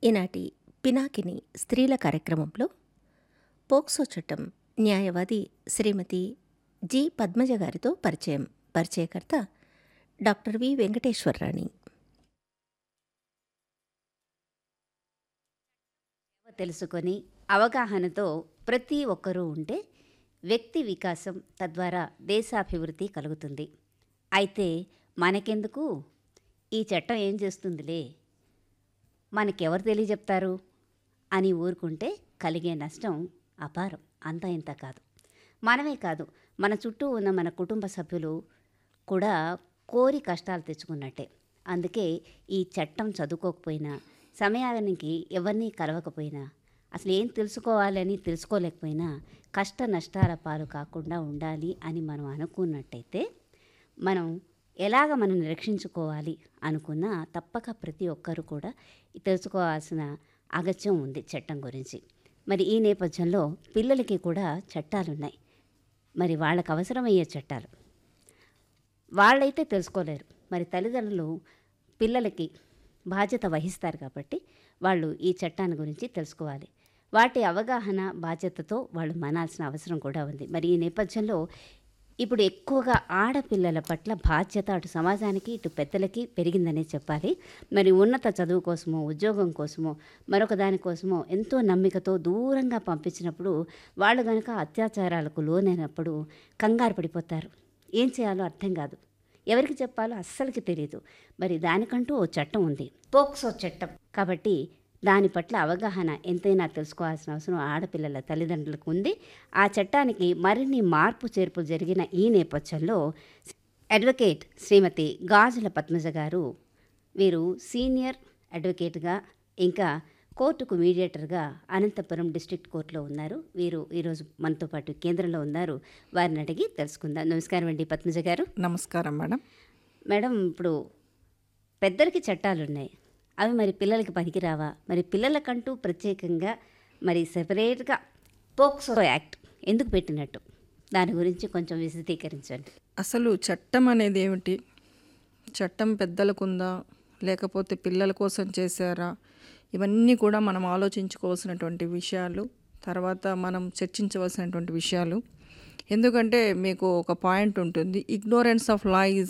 ఈనాటి పినాకిని స్త్రీల కార్యక్రమంలో పోక్సో చట్టం న్యాయవాది శ్రీమతి జి పద్మజ గారితో పరిచయం పరిచయకర్త డాక్టర్ వి వెంకటేశ్వరరాణి తెలుసుకొని అవగాహనతో ప్రతి ఒక్కరూ ఉంటే వ్యక్తి వికాసం తద్వారా దేశాభివృద్ధి కలుగుతుంది అయితే మనకెందుకు ఈ చట్టం ఏం చేస్తుందిలే మనకెవరు తెలియజెప్తారు అని ఊరుకుంటే కలిగే నష్టం అపారం అంతా ఇంత కాదు మనమే కాదు మన చుట్టూ ఉన్న మన కుటుంబ సభ్యులు కూడా కోరి కష్టాలు తెచ్చుకున్నట్టే అందుకే ఈ చట్టం చదువుకోకపోయినా సమయానికి ఎవరిని కలవకపోయినా అసలు ఏం తెలుసుకోవాలని తెలుసుకోలేకపోయినా కష్ట నష్టాల పాలు కాకుండా ఉండాలి అని మనం అనుకున్నట్టయితే మనం ఎలాగ మనం రక్షించుకోవాలి అనుకున్నా తప్పక ప్రతి ఒక్కరు కూడా తెలుసుకోవాల్సిన అగత్యం ఉంది చట్టం గురించి మరి ఈ నేపథ్యంలో పిల్లలకి కూడా చట్టాలున్నాయి మరి వాళ్ళకు అవసరమయ్యే చట్టాలు వాళ్ళైతే తెలుసుకోలేరు మరి తల్లిదండ్రులు పిల్లలకి బాధ్యత వహిస్తారు కాబట్టి వాళ్ళు ఈ చట్టాన్ని గురించి తెలుసుకోవాలి వాటి అవగాహన బాధ్యతతో వాళ్ళు మనాల్సిన అవసరం కూడా ఉంది మరి ఈ నేపథ్యంలో ఇప్పుడు ఎక్కువగా ఆడపిల్లల పట్ల బాధ్యత అటు సమాజానికి ఇటు పెద్దలకి పెరిగిందనే చెప్పాలి మరి ఉన్నత చదువు కోసమో ఉద్యోగం కోసమో మరొక దానికోసమో ఎంతో నమ్మికతో దూరంగా పంపించినప్పుడు వాళ్ళు కనుక అత్యాచారాలకు లోనైనప్పుడు కంగారు పడిపోతారు ఏం చేయాలో అర్థం కాదు ఎవరికి చెప్పాలో అస్సలకి తెలియదు మరి దానికంటూ ఓ చట్టం ఉంది పోక్సో చట్టం కాబట్టి దాని పట్ల అవగాహన ఎంతైనా తెలుసుకోవాల్సిన అవసరం ఆడపిల్లల తల్లిదండ్రులకు ఉంది ఆ చట్టానికి మరిన్ని మార్పు చేర్పులు జరిగిన ఈ నేపథ్యంలో అడ్వకేట్ శ్రీమతి గాజుల పద్మజ గారు వీరు సీనియర్ అడ్వకేట్గా ఇంకా కోర్టుకు మీడియేటర్గా అనంతపురం డిస్ట్రిక్ట్ కోర్టులో ఉన్నారు వీరు ఈరోజు మనతో పాటు కేంద్రంలో ఉన్నారు వారిని అడిగి తెలుసుకుందాం నమస్కారం అండి పద్మజ గారు నమస్కారం మేడం మేడం ఇప్పుడు పెద్దలకి చట్టాలు ఉన్నాయి అవి మరి పిల్లలకి పనికిరావా మరి పిల్లలకంటూ ప్రత్యేకంగా మరి సెపరేట్గా పోక్సో యాక్ట్ ఎందుకు పెట్టినట్టు దాని గురించి కొంచెం విశదీకరించండి అసలు చట్టం అనేది ఏమిటి చట్టం పెద్దలకుందా లేకపోతే పిల్లల కోసం చేశారా ఇవన్నీ కూడా మనం ఆలోచించుకోవాల్సినటువంటి విషయాలు తర్వాత మనం చర్చించవలసినటువంటి విషయాలు ఎందుకంటే మీకు ఒక పాయింట్ ఉంటుంది ఇగ్నోరెన్స్ ఆఫ్ లా ఈజ్